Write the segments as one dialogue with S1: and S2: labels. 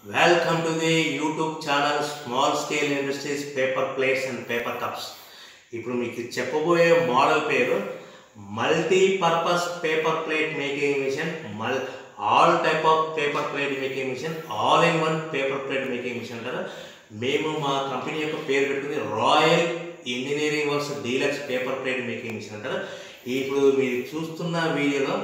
S1: Welcome to the YouTube channel Small Scale Industries Paper Plates and Paper Cups. ఇప్పుడు మీకు చెప్పబోయే model పేరు multipurpose paper plate making machine మల్ all type of paper plate making machine all in one paper plate making machine అంటారు మేము మా company యొక్క పేరు పెట్టుకుంది Royal engineering works deluxe paper plate making machine అంటారు ఇప్పుడు మీరు చూస్తున్న వీడియోలో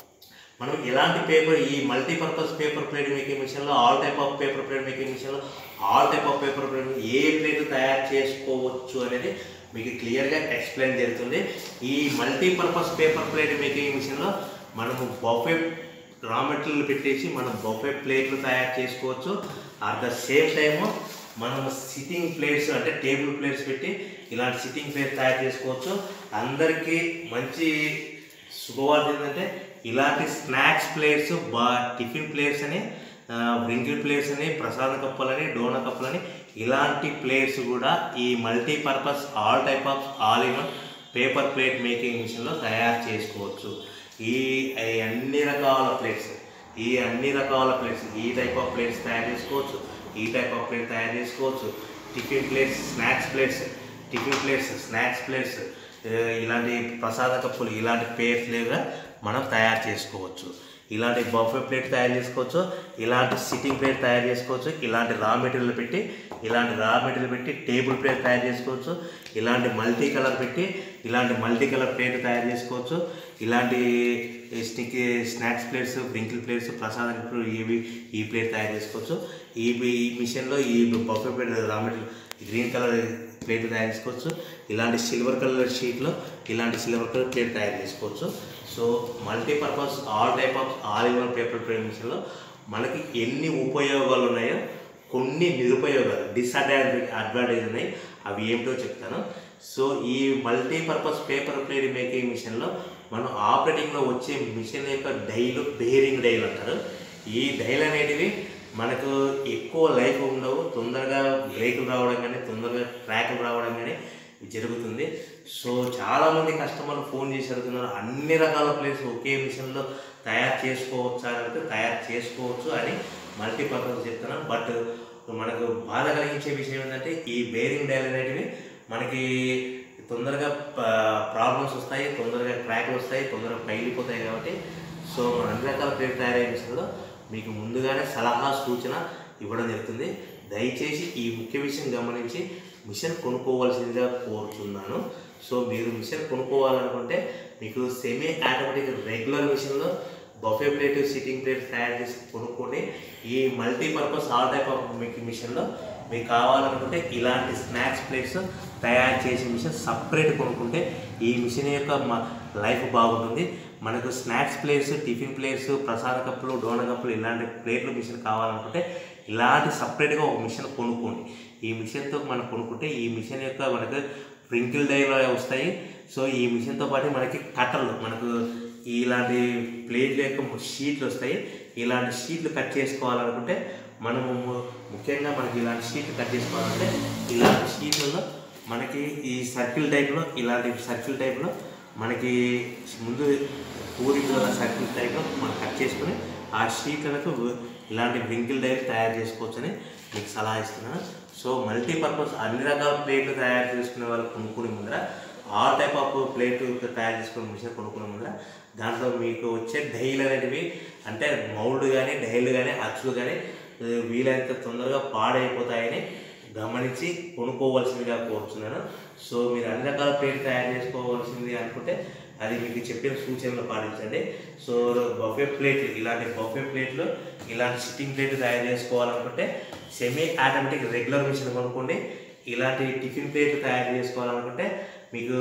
S1: మనం ఎలాంటి పేపర్ ఈ మల్టీపర్పస్ పేపర్ ప్లేట్ మేకింగ్ మిషన్లో all type of paper plate making మిషన్లో all type of paper plate ఏ ప్లేట్ తయారు చేసుకోవచ్చు అనేది మీకు క్లియర్గా ఎక్స్ప్లెయిన్ జరుగుతుంది ఈ మల్టీపర్పస్ పేపర్ ప్లేట్ మేకింగ్ మిషన్లో మనము బొఫే రా మెటీరియల్ పెట్టేసి మనం బొఫే ప్లేట్లు తయారు చేసుకోవచ్చు అట్ ద సేమ్ టైము మనం సిట్టింగ్ ప్లేట్స్ అంటే టేబుల్ ప్లేట్స్ పెట్టి ఇలాంటి సిట్టింగ్ ప్లేట్ తయారు చేసుకోవచ్చు అందరికీ మంచి శుభవార్త ఏంటంటే ఇలాంటి స్నాక్స్ ప్లేట్స్ బా టిఫిన్ ప్లేట్స్ అని వ్రింకిల్ ప్లేట్స్ అని ప్రసాద కప్పులని డోనా కప్పులని ఇలాంటి ప్లేట్స్ కూడా ఈ multipurpose all type of all in paper plate making మిషన్లో తయారు చేసుకోవచ్చు ఈ ఈ అన్ని రకాల ప్లేట్స్ ఈ అన్ని రకాల ప్లేట్స్ ఈ టైప్ ఆఫ్ ప్లేట్స్ తయారు చేసుకోవచ్చు ఈ టైప్ ఆఫ్ ప్లేట్ తయారు చేసుకోవచ్చు tiffin plates snacks plates tiffin plates snacks plates ఇలాంటి ప్రసాద కప్పులు ఇలాంటి ప్లేట్లుగా మనం తయారు చేసుకోవచ్చు ఇలాంటి బఫే ప్లేట్ తయారు చేసుకోవచ్చు ఇలాంటి సిట్టింగ్ ప్లేట్ తయారు చేసుకోవచ్చు ఇలాంటి రా మెటీరియల్ పెట్టి ఇలాంటి రా మెటీరియల్ పెట్టి టేబుల్ ప్లేట్ తయారు చేసుకోవచ్చు ఇలాంటి మల్టీ కలర్ పెట్టి ఇలాంటి మల్టీ కలర్ ప్లేట్ తయారు చేసుకోవచ్చు ఇలాంటి stick snacks plates wrinkle plates ప్రసాద కప్పులు ఇవి ఈ ప్లేట్ తయారు చేసుకోవచ్చు ఈ ఈ మిషన్లో ఈ buffet plate raw material green colour plate తయారు చేసుకోవచ్చు ఇలాంటి సిల్వర్ కలర్ షీట్లో ఇలాంటి సిల్వర్ కలర్ ప్లేట్ తయారు చేసుకోవచ్చు so multipurpose all type of all in one paper plate మిషన్లో మనకి ఎన్ని ఉపయోగాలు ఉన్నాయో కొన్ని నిరుపయోగాలు డిసడ్వాంటేజ్ అడ్వాంటేజ్ ఉన్నాయి అవి ఏమిటో చెప్తాను సో ఈ మల్టీపర్పస్ పేపర్ ప్లేట్ మేకింగ్ మిషన్లో మనం ఆపరేటింగ్లో వచ్చే మిషన్ యొక్క డైలు బేరింగ్ డైలు అంటారు ఈ డైలు అనేటివి మనకు ఎక్కువ లైఫ్ ఉండవు తొందరగా బ్రేకులు రావడం కానీ తొందరగా ట్రాకులు రావడం కానీ జరుగుతుంది సో చాలామంది కస్టమర్లు ఫోన్ చేసి అడుగుతున్నారు అన్ని రకాల ప్లేస్ ఒకే మిషన్లో తయారు చేసుకోవచ్చా అంటే తయారు చేసుకోవచ్చు అని మల్టీపర్పస్ చెప్తున్నాను బట్ మనకు బాధ కలిగించే విషయం ఏంటంటే ఈ బేరింగ్ డైల్ అనేటివి మనకి తొందరగా ప్రాబ్లమ్స్ వస్తాయి తొందరగా క్రాక్లు వస్తాయి తొందరగా పగిలిపోతాయి కాబట్టి సో మన అన్ని రకాల ప్లేట్ తయారయ్యే మిషన్లో మీకు ముందుగానే సలహా సూచన ఇవ్వడం జరుగుతుంది దయచేసి ఈ ముఖ్య విషయం గమనించి మిషన్ కొనుక్కోవాల్సిందిగా కోరుతున్నాను సో మీరు మిషన్ కొనుక్కోవాలనుకుంటే మీకు సెమీ ఆటోమేటిక్ రెగ్యులర్ మిషన్లో బఫే ప్లేట్ సిట్టింగ్ ప్లేట్ తయారు చేసి కొనుక్కోండి ఈ మల్టీపర్పస్ ఆల్ టైప్ ఆఫ్ మీకు మిషన్లో మీకు కావాలనుకుంటే ఇలాంటి స్నాక్స్ ప్లేట్స్ తయారు చేసే మిషన్ సపరేట్ కొనుక్కుంటే ఈ మిషన్ యొక్క లైఫ్ బాగుంటుంది మనకు స్నాక్స్ ప్లేట్స్ టిఫిన్ ప్లేట్స్ ప్రసాద కప్పులు డోన కప్పులు ఇలాంటి ప్లేట్లు మిషన్ కావాలనుకుంటే ఇలాంటి సపరేట్గా ఒక మిషన్ కొనుక్కోండి ఈ మిషన్తో మనం కొనుక్కుంటే ఈ మిషన్ యొక్క మనకు ప్రింకిల్ డైలో వస్తాయి సో ఈ మిషన్తో పాటు మనకి కట్టర్లు మనకు ఇలాంటి ప్లేట్ల యొక్క షీట్లు వస్తాయి ఇలాంటి షీట్లు కట్ చేసుకోవాలనుకుంటే మనము ముఖ్యంగా మనకి ఇలాంటి షీట్లు కట్ చేసుకోవాలంటే ఇలాంటి షీట్లలో మనకి ఈ సర్కిల్ టైప్లో ఇలాంటి సర్కిల్ టైప్లో మనకి ముందు పూరిలో సర్కిల్ టైప్లో మనం కట్ చేసుకుని ఆ షీట్లకు ఇలాంటి వింకిల్ డైల్ తయారు చేసుకోవచ్చని మీకు సలహా ఇస్తున్నాను సో మల్టీపర్పస్ అన్ని రకాల ప్లేట్లు తయారు చేసుకునే వాళ్ళు కొనుక్కునే ముందర ఆల్ టైప్ ఆఫ్ ప్లేట్ తయారు చేసుకునే మిషన్ కొనుక్కునే ముందర దాంట్లో మీకు వచ్చే డైలు అనేటివి అంటే మౌల్డ్ కానీ డైలు కానీ అచ్చులు కానీ వీలైనంత తొందరగా పాడైపోతాయని గమనించి కొనుక్కోవాల్సిందిగా కోరుతున్నాను సో మీరు అన్ని రకాల ప్లేట్ తయారు చేసుకోవాల్సింది అనుకుంటే అది మీకు చెప్పిన సూచనలు పాటించండి సో బఫే ప్లేట్లు ఇలాంటి బఫే ప్లేట్లు ఇలాంటి సిట్టింగ్ ప్లేట్లు తయారు చేసుకోవాలనుకుంటే సెమీ ఆటోమేటిక్ రెగ్యులర్ మిషన్ కొనుక్కోండి ఇలాంటి టిఫిన్ ప్లేట్లు తయారు చేసుకోవాలనుకుంటే మీకు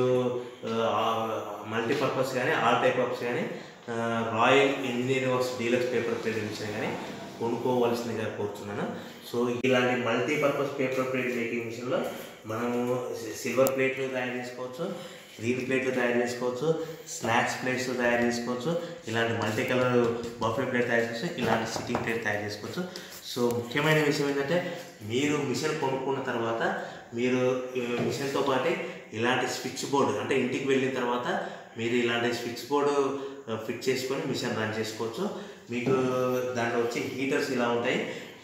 S1: మల్టీపర్పస్ కానీ ఆల్ టైప్ ఆఫ్స్ కానీ royal engineering works deluxe paper plate machine కానీ కొనుక్కోవాల్సిందిగా కోరుతున్నాను సో ఇలాంటి మల్టీపర్పస్ పేపర్ ప్లేట్ మేకింగ్ మిషన్లో మనము సిల్వర్ ప్లేట్లు తయారు చేసుకోవచ్చు గ్రీన్ ప్లేట్లు తయారు చేసుకోవచ్చు స్నాక్స్ ప్లేట్స్ తయారు చేసుకోవచ్చు ఇలాంటి మల్టీ కలర్ బఫే ప్లేట్ తయారు చేసుకోవచ్చు ఇలాంటి సిట్టింగ్ ప్లేట్ తయారు చేసుకోవచ్చు సో ముఖ్యమైన విషయం ఏంటంటే మీరు మిషన్ కొనుక్కున్న తర్వాత మీరు మిషన్తో పాటు ఇలాంటి స్విచ్ బోర్డు అంటే ఇంటికి వెళ్ళిన తర్వాత మీరు ఇలాంటి స్విచ్ బోర్డు ఫిట్ చేసుకొని మిషన్ రన్ చేసుకోవచ్చు మీకు దాంట్లో వచ్చే హీటర్స్ ఇలా ఉంటాయి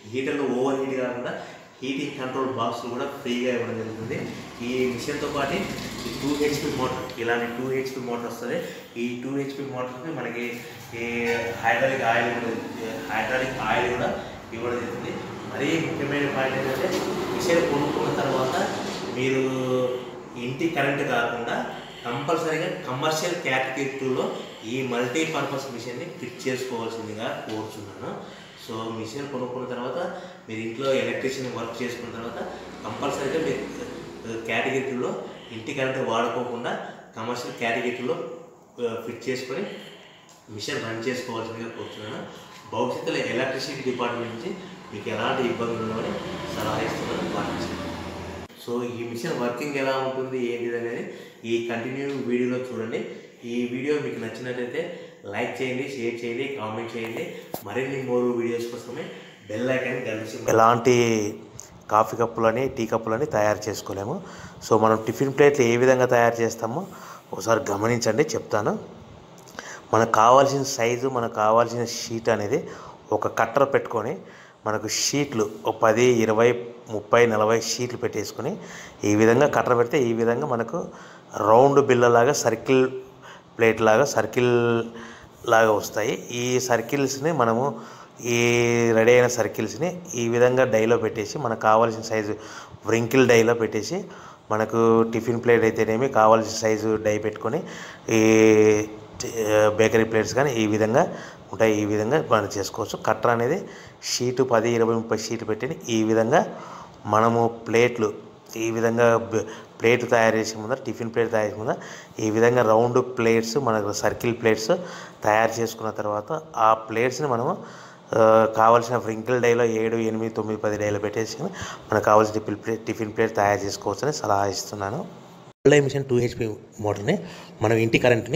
S1: హీటర్లు ఓవర్ హీట్ కాకుండా హీటింగ్ కంట్రోల్ బాక్స్ కూడా ఫ్రీగా ఇవ్వడం జరుగుతుంది ఈ మిషన్తో పాటు ఈ టూ హెచ్పి మోటార్ ఇలాంటి టూ హెచ్పి మోటార్ వస్తుంది ఈ టూ హెచ్పి మోటార్కి మనకి ఈ హైడ్రాలిక్ ఆయిల్ కూడా హైడ్రాలిక్ ఆయిల్ కూడా ఇవ్వడం జరుగుతుంది మరీ ముఖ్యమైన పాయింట్ ఏంటంటే మిషన్ కొనుక్కున్న తర్వాత మీరు ఇంటి కరెంట్ కాకుండా కంపల్సరీగా కమర్షియల్ కేటగిరీలో ఈ మల్టీపర్పస్ మిషన్ని ఫిట్ చేసుకోవాల్సిందిగా కోరుచున్నాను సో మిషన్ కొనుక్కున్న తర్వాత మీరు ఇంట్లో ఎలక్ట్రీషియన్ వర్క్ చేసుకున్న తర్వాత కంపల్సరీగా మీరు కేటగిరీలో ఇంటి కరెంట్ వాడుకోకుండా కమర్షియల్ కేటగిరీలో ఫిట్ చేసుకొని మిషన్ రన్ చేసుకోవాల్సిందిగా కోరుతున్నాను భవిష్యత్తులో ఎలక్ట్రిసిటీ డిపార్ట్మెంట్ నుంచి మీకు ఎలాంటి ఇబ్బందులు ఉండవని సలహా ఇస్తున్నాను పాటించండి సో ఈ మిషన్ వర్కింగ్ ఎలా ఉంటుంది ఏంటిది అనేది ఈ కంటిన్యూ వీడియోలో చూడండి ఈ వీడియో మీకు నచ్చినట్లయితే లైక్ చేయండి షేర్ చేయండి కామెంట్ చేయండి మరిన్ని మోరు వీడియోస్ కోసమే బెల్ ఐకాన్ గమనించి ఎలాంటి కాఫీ కప్పులని టీ కప్పులని తయారు చేసుకోలేము సో మనం టిఫిన్ ప్లేట్లు ఏ విధంగా తయారు చేస్తామో ఒకసారి గమనించండి చెప్తాను మనకు కావాల్సిన సైజు మనకు కావాల్సిన షీట్ అనేది ఒక కట్టర్ పెట్టుకొని మనకు షీట్లు ఒక పది ఇరవై ముప్పై నలభై షీట్లు పెట్టేసుకొని ఈ విధంగా కట్టర్ పెడితే ఈ విధంగా మనకు రౌండ్ బిల్లలాగా సర్కిల్ ప్లేట్ లాగా సర్కిల్ లాగా వస్తాయి ఈ సర్కిల్స్ని మనము ఈ రెడీ అయిన సర్కిల్స్ని ఈ విధంగా డైలో పెట్టేసి మనకు కావాల్సిన సైజు వ్రింకిల్ డైలో పెట్టేసి మనకు టిఫిన్ ప్లేట్ అయితేనేమి కావాల్సిన సైజు డై పెట్టుకొని ఈ బేకరీ ప్లేట్స్ కానీ ఈ విధంగా ఉంటాయి ఈ విధంగా మనం చేసుకోవచ్చు కట్టర్ అనేది షీటు పది ఇరవై ముప్పై షీట్లు పెట్టి ఈ విధంగా మనము ప్లేట్లు ఈ విధంగా బ- ప్లేట్ తయారు చేసే ముందర టిఫిన్ ప్లేట్ తయారు చేసే ముందర ఈ విధంగా రౌండ్ ప్లేట్స్ మనకు సర్కిల్ ప్లేట్స్ తయారు చేసుకున్న తర్వాత ఆ ప్లేట్స్ని మనము ఆ, కావాల్సిన వ్రింకిల్ డైలో ఏడు ఎనిమిది తొమ్మిది పది డైలో పెట్టేసి మనకు కావాల్సిన టిఫిన్ ప్లేట్ టిఫిన్ ప్లేట్ తయారు చేసుకోవచ్చని సలహా ఇస్తున్నాను డై మిషన్ టూ హెచ్పి మోటార్ని మనం ఇంటి కరెంట్ని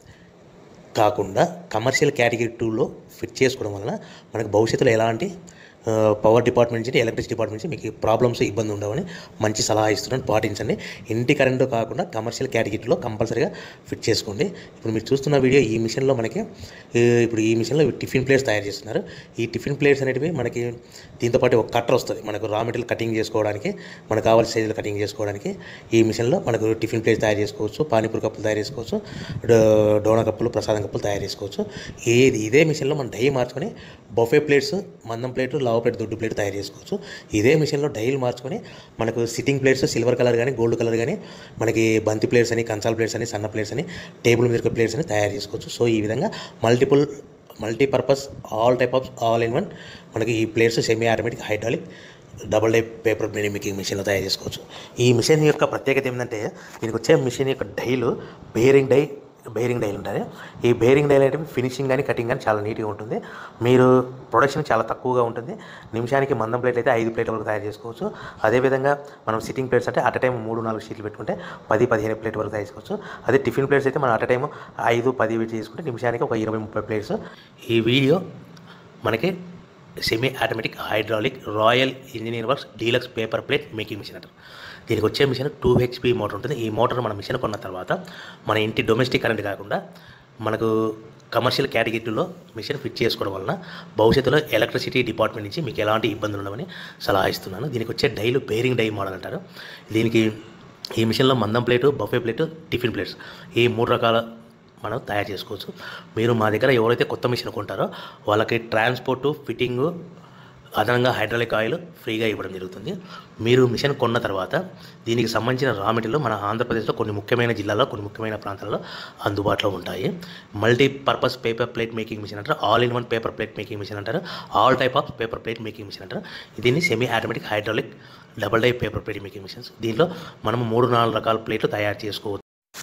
S1: కాకుండా కమర్షియల్ కేటగిరీ టూలో ఫిట్ చేసుకోవడం వలన మనకు భవిష్యత్తులో ఎలాంటి ఆ, పవర్ డిపార్ట్మెంట్ నుంచి ఎలక్ట్రిసిటీ డిపార్ట్మెంట్ నుంచి మీకు ప్రాబ్లమ్స్ ఇబ్బంది ఉండవని మంచి సలహా ఇస్తున్నాను పాటించండి ఇంటి కరెంటు కాకుండా కమర్షియల్ కేటగిరీలో కంపల్సరీగా ఫిట్ చేసుకోండి ఇప్పుడు మీరు చూస్తున్న వీడియో ఈ మిషన్లో మనకి ఈ, ఇప్పుడు ఈ మిషన్లో టిఫిన్ ప్లేట్స్ తయారు చేస్తున్నారు ఈ టిఫిన్ ప్లేట్స్ అనేటివి మనకి దీంతో పాటు ఒక కట్టర్ వస్తుంది మనకు రా మెటీరియల్ కటింగ్ చేసుకోవడానికి మనకు కావాల్సిన సైజులు కటింగ్ చేసుకోవడానికి ఈ మిషన్లో మనకు టిఫిన్ ప్లేట్స్ తయారు చేసుకోవచ్చు పానీపూరి కప్పులు తయారు చేసుకోవచ్చు డో- డోనా కప్పులు ప్రసాదం కప్పులు తయారు చేసుకోవచ్చు ఏది ఇదే మిషన్లో మనం డై మార్చుకొని బొఫే ప్లేట్స్ మందం ప్లేట్ లావు ప్లేట్ దొడ్డు ప్లేట్ తయారు చేసుకోవచ్చు ఇదే మిషన్లో డైలు మార్చుకొని మనకు సిట్టింగ్ ప్లేట్స్ సిల్వర్ కలర్ కానీ గోల్డ్ కలర్ కానీ మనకి బంతి ప్లేట్స్ అని కంచాల ప్లేట్స్ అని సన్న ప్లేట్స్ అని టేబుల్ మీద ప్లేట్స్ అని తయారు చేసుకోవచ్చు సో ఈ విధంగా multiple multipurpose all type of all in one మనకి ఈ plates semi automatic hydraulic double die paper making మిషన్లో తయారు చేసుకోవచ్చు ఈ మిషన్ యొక్క ప్రత్యేకత ఏంటంటే దీనికి వచ్చే మిషన్ యొక్క డైలు బేరింగ్ డై బేరింగ్ డైలు ఉంటాయి ఈ బేరింగ్ డైలు అనేవి ఫినిషింగ్ కానీ కటింగ్ కానీ చాలా నీట్గా ఉంటుంది మీరు ప్రొడక్షన్ చాలా తక్కువగా ఉంటుంది నిమిషానికి మందం ప్లేట్ అయితే ఐదు ప్లేట్ల వరకు తయారు చేసుకోవచ్చు అదేవిధంగా మనం సిట్టింగ్ ప్లేట్స్ అంటే అట్ టైం మూడు నాలుగు షీట్లు పెట్టుకుంటే పది పదిహేను ప్లేట్ వరకు తయారు చేసుకోవచ్చు అదే టిఫిన్ ప్లేట్స్ అయితే మనం అట్ టైం ఐదు పది పెట్టి చేసుకుంటే నిమిషానికి ఒక ఇరవై ముప్పై ప్లేట్స్ ఈ వీడియో మనకి semi automatic hydraulic royal engineer works deluxe paper plate making machine అంటారు దీనికి వచ్చే మిషన్ టూ హెచ్పి మోటార్ ఉంటుంది ఈ మోటార్ మన మిషన్ కొన్న తర్వాత మన ఇంటి డొమెస్టిక్ కరెంట్ కాకుండా మనకు కమర్షియల్ కేటగిరీలో మిషన్ ఫిట్ చేసుకోవడం వలన భవిష్యత్తులో ఎలక్ట్రిసిటీ డిపార్ట్మెంట్ నుంచి మీకు ఎలాంటి ఇబ్బందులు ఉండవని సలహా ఇస్తున్నాను దీనికి వచ్చే డైలు బేరింగ్ డై మోడల్ అంటారు దీనికి ఈ మిషన్లో మందం plate buffet plate tiffin plates ఈ మూడు రకాల మనం తయారు చేసుకోవచ్చు మీరు మా దగ్గర ఎవరైతే కొత్త మిషన్ కొంటారో వాళ్ళకి ట్రాన్స్పోర్టు ఫిట్టింగు అదనంగా హైడ్రాలిక్ ఆయిల్ ఫ్రీగా ఇవ్వడం జరుగుతుంది మీరు మిషన్ కొన్న తర్వాత దీనికి సంబంధించిన రా మెటీరియల్ మన ఆంధ్రప్రదేశ్లో కొన్ని ముఖ్యమైన జిల్లాల్లో కొన్ని ముఖ్యమైన ప్రాంతాల్లో అందుబాటులో ఉంటాయి multipurpose paper plate making machine అంటారు all in one paper plate making machine అంటారు all type of paper plate making machine అంటారు దీన్ని semi automatic hydraulic double die paper plate making machines దీనిలో మనం మూడు నాలుగు రకాల ప్లేట్లు తయారు చేసుకోవచ్చు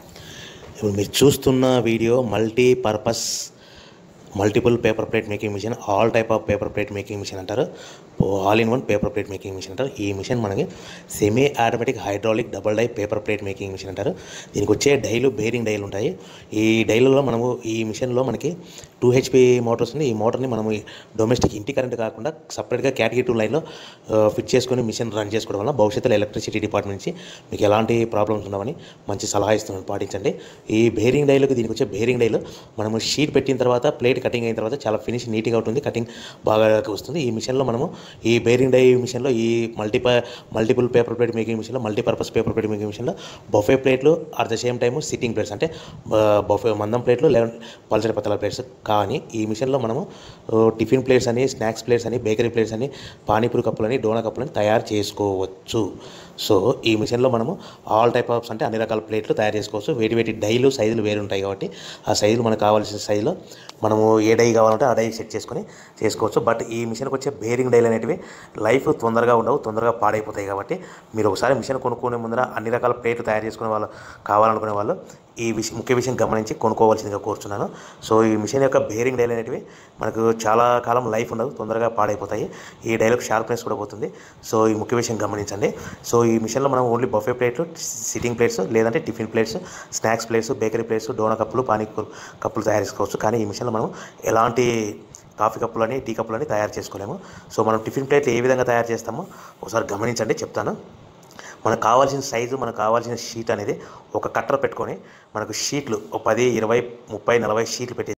S1: ఇప్పుడు మీరు చూస్తున్న video multipurpose multiple paper plate making machine all type of paper plate making machine అంటారు all in one paper plate making machine అంటారు ఈ మిషన్ మనకి semi automatic hydraulic double die paper plate making machine అంటారు దీనికి వచ్చే డైలు bearing డైలు ఉంటాయి ఈ డైలలో మనము ఈ మిషన్లో మనకి టూ హెచ్పి మోటార్స్ ఉంది ఈ మోటార్ని మనము డొమెస్టిక్ ఇంటి కరెంట్ కాకుండా సపరేట్గా కేటగిరీ టూ లైన్లో ఫిట్ చేసుకొని మిషన్ రన్ చేసుకోవడం వల్ల భవిష్యత్తులో ఎలక్ట్రిసిటీ డిపార్ట్మెంట్ నుంచి మీకు ఎలాంటి ప్రాబ్లమ్స్ ఉండవని మంచి సలహా ఇస్తున్నాను పాటించండి ఈ బేరింగ్ డైలకు దీనికి వచ్చే బేరింగ్ డైలు మనము షీట్ పెట్టిన తర్వాత ప్లేట్
S2: కటింగ్ అయిన తర్వాత చాలా ఫినిష్ నీట్గా ఉంటుంది కటింగ్ బాగా వస్తుంది ఈ మిషన్లో మనము ఈ బేరింగ్ డై మిషన్లో ఈ మల్టీప మల్టిపుల్ పేపర్ ప్లేట్ మేకింగ్ మిషన్లో మల్టీపర్పస్ పేపర్ ప్లేట్ మేకింగ్ మిషన్లో బొఫే ప్లేట్లు at the same time sitting plates అంటే బొఫే మందం ప్లేట్లు లేదా పల్చడి పత్తల ప్లేట్స్ కానీ ఈ మిషన్లో మనము ఓ, టిఫిన్ ప్లేట్స్ అని స్నాక్స్ ప్లేట్స్ అని బేకరీ ప్లేట్స్ అని పానీపూరి కప్పులని డోనా కప్పులని తయారు చేసుకోవచ్చు సో ఈ మిషన్లో మనము ఆల్ టైప్ ఆఫ్స్ అంటే అన్ని రకాల ప్లేట్లు తయారు చేసుకోవచ్చు వేటి వేటి డైలు సైజులు వేరు ఉంటాయి కాబట్టి ఆ సైజులు మనకు కావాల్సిన సైజులో మనము ఏ డై కావాలంటే ఆ డై సెట్ చేసుకొని చేసుకోవచ్చు బట్ ఈ మిషన్కి వచ్చే బేరింగ్ డైలు అనేటివి లైఫ్ తొందరగా ఉండవు తొందరగా పాడైపోతాయి కాబట్టి మీరు ఒకసారి మిషన్ కొనుక్కునే ముందర అన్ని రకాల ప్లేట్లు తయారు చేసుకునే వాళ్ళు కావాలనుకునే వాళ్ళు ఈ విషయం ముఖ్య విషయం గమనించి కొనుక్కోవాల్సిందిగా కోరుచున్నాను సో ఈ మిషన్ యొక్క బేరింగ్ డైలు అనేటివి మనకు చాలా కాలం లైఫ్ ఉండదు తొందరగా పాడైపోతాయి ఈ డైలకు షార్ప్నెస్ కూడా పోతుంది సో ఈ ముఖ్య విషయం గమనించండి సో ఈ మిషన్లో మనం ఓన్లీ బఫే ప్లేట్లు సిట్టింగ్ ప్లేట్స్ లేదంటే tiffin plates snacks plates bakery plates డోనా కప్పులు పానీ కప్పులు తయారు చేసుకోవచ్చు కానీ ఈ మిషన్లో మనం ఎలాంటి కాఫీ కప్పులని టీ కప్పులని తయారు చేసుకోలేము సో మనం టిఫిన్ ప్లేట్లు ఏ విధంగా తయారు చేస్తామో ఒకసారి గమనించండి చెప్తాను మనకు కావాల్సిన సైజు మనకు కావాల్సిన షీట్ అనేది ఒక కట్టర్ పెట్టుకొని మనకు షీట్లు ఒక పది ఇరవై ముప్పై నలభై షీట్లు పెట్టి